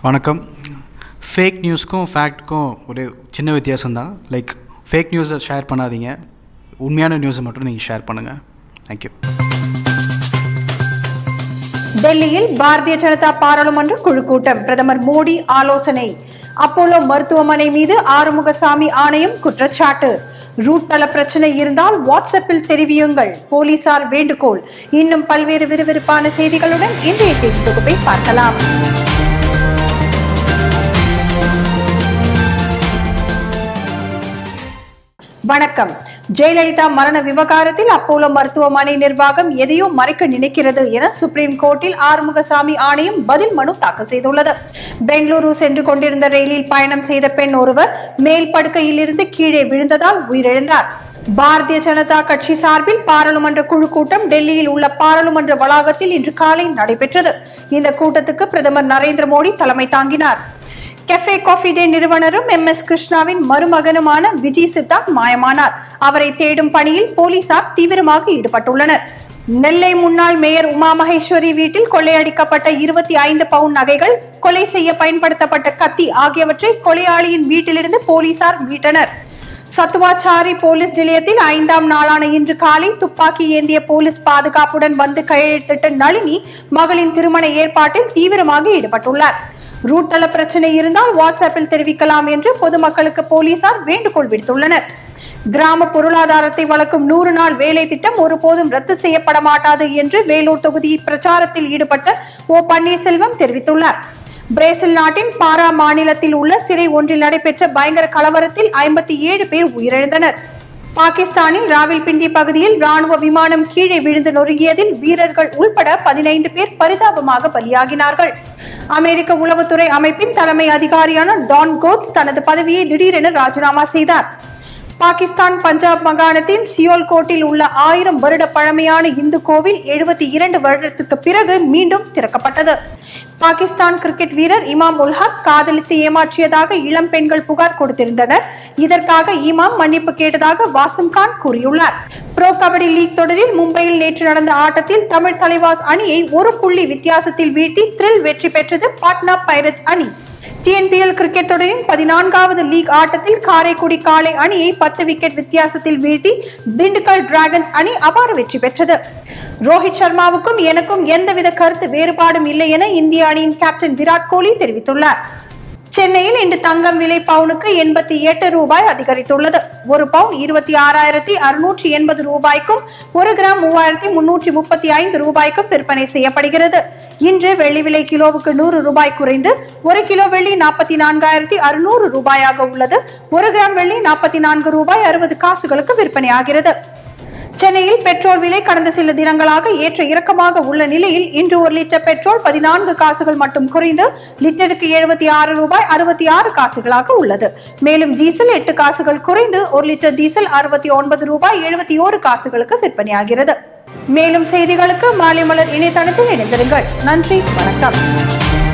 வணக்கம் ஃபேக் நியூஸ்க்கும் ஃபேக்ட்க்கும் ஒரு சின்ன வித்தியாசம் தான் லைக் ஃபேக் நியூஸை ஷேர் பண்ணாதீங்க உண்மையான நியூஸை மட்டும் நீங்கள் ஷேர் பண்ணுங்கள் தேங்க்யூ டெல்லியில் பாரதிய ஜனதா பாராளுமன்ற குழு கூட்டம் பிரதமர் மோடி ஆலோசனை அப்போலோ மருத்துவமனை மீது ஆறுமுகசாமி ஆணையம் குற்றச்சாட்டு ரூட் தள பிரச்சனை இருந்தால் வாட்ஸ்அப்பில் தெரிவியுங்கள் போலீசார் வேண்டுகோள் இன்னும் பல்வேறு விறுவிறுப்பான செய்திகளுடன் இன்றைய செய்தி தொகுப்பை பார்க்கலாம் வணக்கம் ஜெயலலிதா மரண விவகாரத்தில் அப்போலோ மருத்துவமனை நிர்வாகம் எதையோ மறைக்க நினைக்கிறது என சுப்ரீம் கோர்ட்டில் ஆறுமுகசாமி ஆணையம் பதில் மனு தாக்கல் செய்துள்ளது பெங்களூரு சென்று கொண்டிருந்த ரயிலில் பயணம் செய்த பெண் ஒருவர் மேல் படுக்கையில் இருந்து கீழே விழுந்ததால் உயிரிழந்தார் பாரதிய ஜனதா கட்சி சார்பில் பாராளுமன்ற குழு கூட்டம் டெல்லியில் உள்ள பாராளுமன்ற வளாகத்தில் இன்று காலை நடைபெற்றது இந்த கூட்டத்துக்கு பிரதமர் நரேந்திர மோடி தலைமை தாங்கினார் கெஃபே காஃபி டே நிறுவனரும் எம் எஸ் கிருஷ்ணாவின் மருமகனுமான விஜய் சித்தார்த் மாயமானார் அவரை தேடும் பணியில் போலீசார் தீவிரமாக ஈடுபட்டுள்ளனர் நெல்லை முன்னாள் மேயர் உமா மகேஸ்வரி வீட்டில் கொள்ளையடிக்கப்பட்ட இருபத்தி ஐந்து பவுண்ட் நகைகள் கொலை செய்ய பயன்படுத்தப்பட்ட கத்தி ஆகியவற்றை கொலையாளியின் வீட்டிலிருந்து போலீசார் மீட்டனர் சத்துவாச்சாரி போலீஸ் நிலையத்தில் ஐந்தாம் நாளான இன்று காலை துப்பாக்கி ஏந்திய போலீஸ் பாதுகாப்புடன் வந்து கையெழுத்திட்ட நளினி மகளின் திருமண ஏற்பாட்டில் தீவிரமாக ஈடுபட்டுள்ளார் ரூட் தள பிரச்சனை இருந்தால் வாட்ஸ்அப்பில் தெரிவிக்கலாம் என்று பொதுமக்களுக்கு போலீசார் வேண்டுகோள் விடுத்துள்ளனர் கிராம பொருளாதாரத்தை வளர்க்கும் நூறு நாள் வேலை திட்டம் ஒருபோதும் ரத்து செய்யப்பட மாட்டாது என்று வேலூர் தொகுதி பிரச்சாரத்தில் ஈடுபட்ட ஓ பன்னீர்செல்வம் தெரிவித்துள்ளார் பிரேசில் நாட்டின் பாரா மாநிலத்தில் உள்ள சிறை ஒன்றில் நடைபெற்ற பயங்கர கலவரத்தில் ஐம்பத்தி ஏழு பேர் உயிரிழந்தனர் பாகிஸ்தானின் ராவல்பிண்டி பகுதியில் ராணுவ விமானம் கீழே விழுந்து நொறுங்கியதில் வீரர்கள் உள்பட பதினைந்து பேர் பரிதாபமாக பலியாகினார்கள் அமெரிக்க உளவுத்துறை அமைப்பின் தலைமை அதிகாரியான டான் கோட்ஸ் தனது பதவியை திடீரென ராஜினாமா செய்தார் பாகிஸ்தான் பஞ்சாப் மாகாணத்தின் சியோல் கோட்டில் உள்ள ஆயிரம் வருட பழமையான இந்து கோவில் எழுபத்தி இரண்டு வருடத்துக்கு பிறகு மீண்டும் திறக்கப்பட்டது பாகிஸ்தான் கிரிக்கெட் வீரர் இமாம் உல் ஹக் காதலித்து ஏமாற்றியதாக இளம் பெண்கள் புகார் கொடுத்திருந்தனர் இதற்காக இமாம் மன்னிப்பு கேட்டதாக வாசிம் கான் கூறியுள்ளார் ப்ரோ கபடி லீக் தொடரில் மும்பையில் நேற்று நடந்த ஆட்டத்தில் தமிழ் தலைவாஸ் அணியை ஒரு புள்ளி வித்தியாசத்தில் வீழ்த்தி த்ரில் வெற்றி பெற்றது பாட்னா பைரட்ஸ் அணி டிஎன்பிஎல் கிரிக்கெட் தொடரின் பதினான்காவது லீக் ஆட்டத்தில் காரைக்குடி காளை அணியை பத்து விக்கெட் வித்தியாசத்தில் வீழ்த்தி திண்டுக்கல் டிராகன்ஸ் அணி அபார வெற்றி பெற்றது ரோஹித் சர்மாவுக்கும் எனக்கும் எந்தவித கருத்து வேறுபாடும் இல்லை என இந்திய அணியின் கேப்டன் விராட் கோலி தெரிவித்துள்ளார் சென்னையில் இன்று தங்கம் விலை பவுனுக்கு எண்பத்தி எட்டு ரூபாய் அதிகரித்துள்ளது ஒரு பவுன் இருபத்தி ஆறாயிரத்தி அறுநூற்றி எண்பது ரூபாய்க்கும் ஒரு கிராம் மூவாயிரத்தி முன்னூற்றி முப்பத்தி ஐந்து ரூபாய்க்கும் விற்பனை செய்யப்படுகிறது இன்று வெள்ளி விலை கிலோவுக்கு நூறு ரூபாய் குறைந்து ஒரு கிலோ வெள்ளி நாற்பத்தி நான்காயிரத்தி அறுநூறு ரூபாயாக உள்ளது ஒரு கிராம் வெள்ளி நாற்பத்தி நான்கு ரூபாய் அறுபது காசுகளுக்கு விற்பனையாகிறது சென்னையில் பெட்ரோல் விலை கடந்த சில தினங்களாக ஏற்ற இறக்கமாக உள்ள நிலையில் இன்று ஒரு லிட்டர் பெட்ரோல் பதினான்கு காசுகள் மட்டும் குறைந்து லிட்டருக்கு எழுபத்தி ஆறு ரூபாய் அறுபத்தி ஆறு காசுகளாக உள்ளது மேலும் டீசல் எட்டு காசுகள் குறைந்து ஒரு லிட்டர் டீசல் அறுபத்தி ஒன்பது ரூபாய் எழுபத்தி ஓரு காசுகளுக்கு விற்பனையாகிறது மேலும் செய்திகளுக்கு மாலை மலர் இணையதளத்தில் இணைந்திருங்கள் நன்றி வணக்கம்